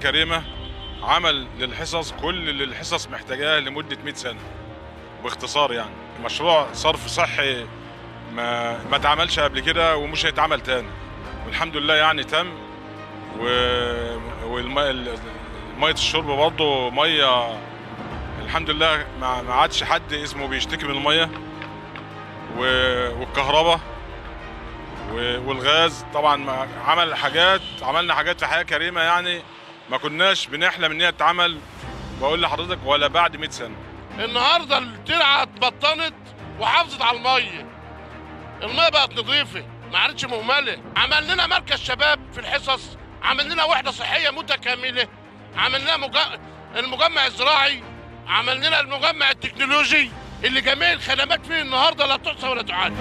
كريمه عمل للحصص كل اللي الحصص محتاجاه لمده 100 سنه باختصار يعني مشروع صرف صحي ما ما اتعملش قبل كده ومش هيتعمل تاني والحمد لله يعني تم و والميه ميه الشرب برضه ميه الحمد لله ما ما عادش حد اسمه بيشتكي من الميه و- والكهرباء و- والغاز طبعا ما عمل حاجات عملنا حاجات في حياه كريمه يعني ما كناش بنحلم ان هي تتعمل بقول لحضرتك ولا بعد 100 سنه النهارده الترعه اتبطنت وحافظت على الميه الميه بقت نظيفه ما عادتش مهمله عمل لنا مركز شباب في الحصص عمل لنا وحده صحيه متكامله عمل لنا مج... المجمع الزراعي عمل لنا المجمع التكنولوجي اللي جميع الخدمات فيه النهارده لا تحصى ولا تعد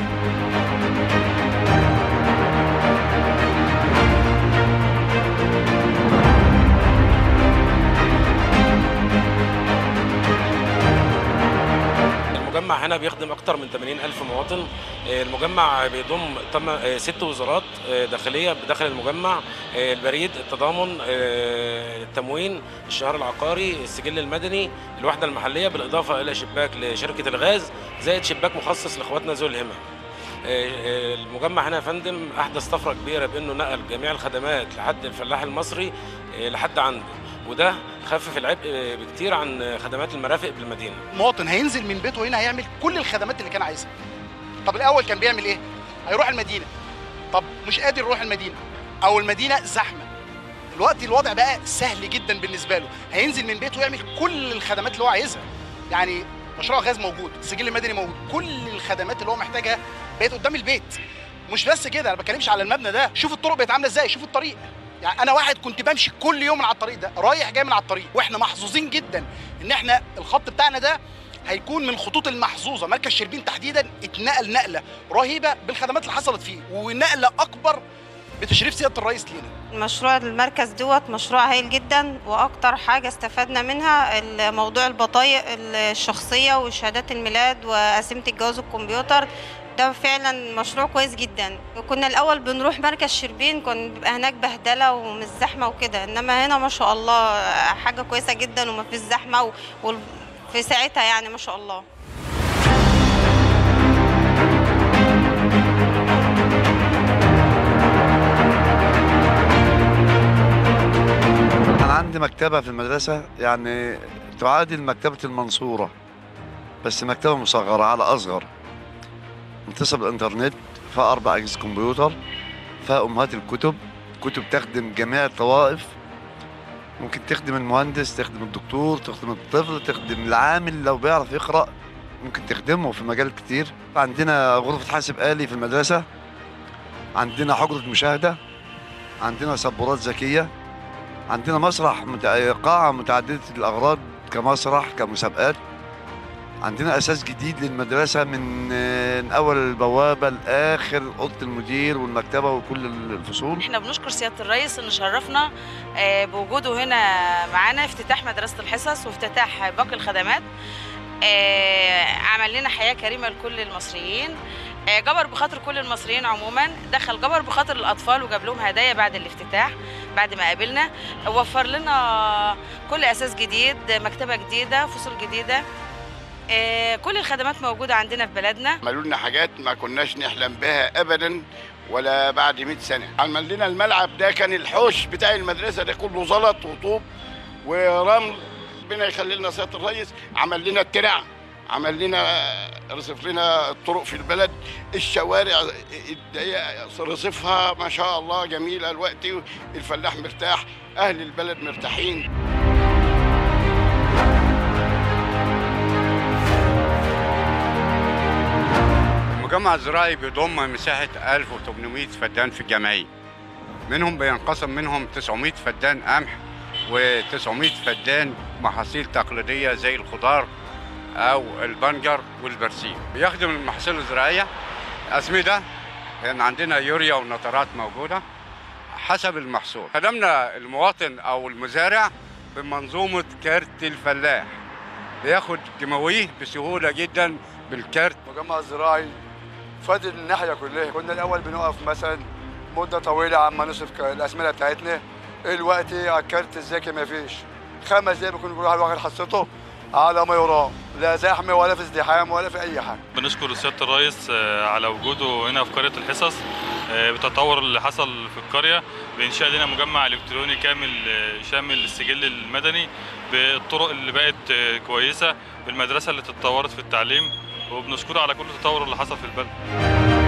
المجمع هنا بيخدم أكثر من 80 ألف مواطن آه، المجمع بيضم تم آه، ست وزارات آه، داخلية بداخل المجمع آه، البريد التضامن آه، التموين الشهر العقاري السجل المدني الوحدة المحلية بالإضافة إلى شباك لشركة الغاز زائد شباك مخصص لإخواتنا ذوي الهمم آه، آه، المجمع هنا يا فندم أحدث طفرة كبيرة بأنه نقل جميع الخدمات لحد الفلاح المصري آه، لحد عنده وده خفف العبء آه، بكتير عن خدمات المرافق بالمدينة مواطن هينزل من بيته هنا هيعمل كل الخدمات اللي كان عايزها طب الاول كان بيعمل ايه هيروح المدينه طب مش قادر يروح المدينه او المدينه زحمه دلوقتي الوضع بقى سهل جدا بالنسبه له هينزل من بيته يعمل كل الخدمات اللي هو عايزها يعني مشروع غاز موجود السجل المدني موجود كل الخدمات اللي هو محتاجها بقت قدام البيت مش بس كده انا ما بتكلمش على المبنى ده شوف الطرق بقت عامله ازاي شوف الطريق يعني انا واحد كنت بمشي كل يوم من على الطريق ده رايح جاي من على الطريق واحنا محظوظين جدا ان احنا الخط بتاعنا ده هيكون من الخطوط المحظوظه مركز شربين تحديدا اتنقل نقله رهيبه بالخدمات اللي حصلت فيه ونقله اكبر بتشريف سياده الرئيس لينا مشروع المركز دوت مشروع هايل جدا واكتر حاجه استفدنا منها موضوع البطايق الشخصيه وشهادات الميلاد وقسيمه الجواز الكمبيوتر ده فعلا مشروع كويس جدا كنا الاول بنروح مركز شربين كان بيبقى هناك بهدله ومش زحمه وكده انما هنا ما شاء الله حاجه كويسه جدا وما فيش زحمه و... و... في ساعتها يعني ما شاء الله أنا عندي مكتبة في المدرسة يعني تعادل مكتبة المنصورة بس مكتبة مصغرة على أصغر متصل بالإنترنت فيها أربع أجهزة كمبيوتر فيها أمهات الكتب كتب تخدم جميع الطوائف ممكن تخدم المهندس تخدم الدكتور تخدم الطفل تخدم العامل لو بيعرف يقرأ ممكن تخدمه في مجال كتير عندنا غرفة حاسب آلي في المدرسة عندنا حجرة مشاهدة عندنا سبورات ذكية عندنا مسرح مت... قاعة متعددة الأغراض كمسرح كمسابقات عندنا أساس جديد للمدرسة من من أول البوابة لآخر أوضة المدير والمكتبة وكل الفصول احنا بنشكر سياده الرئيس انه شرفنا آه، بوجوده هنا معانا افتتاح مدرسه الحصص وافتتاح باقي الخدمات آه، عمل لنا حياه كريمه لكل المصريين آه، جبر بخاطر كل المصريين عموما دخل جبر بخاطر الاطفال وجاب لهم هدايا بعد الافتتاح بعد ما قابلنا وفر لنا كل اساس جديد مكتبه جديده فصول جديده آه، كل الخدمات موجوده عندنا في بلدنا عملوا لنا حاجات ما كناش نحلم بها ابدا ولا بعد 100 سنه عمل لنا الملعب ده كان الحوش بتاع المدرسه ده كله زلط وطوب ورمل ربنا يخلي لنا سياده الرئيس عمل لنا الترع عمل لنا رصف لنا الطرق في البلد الشوارع الضيقة رصفها ما شاء الله جميله الوقت الفلاح مرتاح اهل البلد مرتاحين المجمع الزراعي بيضم مساحة 1800 فدان في الجمعية منهم بينقسم منهم 900 فدان قمح و900 فدان محاصيل تقليدية زي الخضار أو البنجر والبرسيم بيخدم المحاصيل الزراعية أسمدة لأن عندنا يوريا ونترات موجودة حسب المحصول خدمنا المواطن أو المزارع بمنظومة كارت الفلاح بياخد كيماويه بسهولة جدا بالكارت المجمع الزراعي فاد الناحيه كلها كنا الاول بنقف مثلا مده طويله عما نصرف ك- الاسمده بتاعتنا الوقت على الكارت الذكي ما فيش خمس دقايق بيكون كل واحد واخد حصته على ما يرام لا زحمه ولا في ازدحام ولا في اي حاجه بنشكر سيادة الرئيس آه، على وجوده هنا في قرية الحصص آه، بالتطور اللي حصل في القرية بإنشاء لنا مجمع إلكتروني كامل آه، شامل السجل المدني بالطرق اللي بقت آه، كويسة بالمدرسة اللي تطورت في التعليم وبنشكره على كل التطور اللي حصل في البلد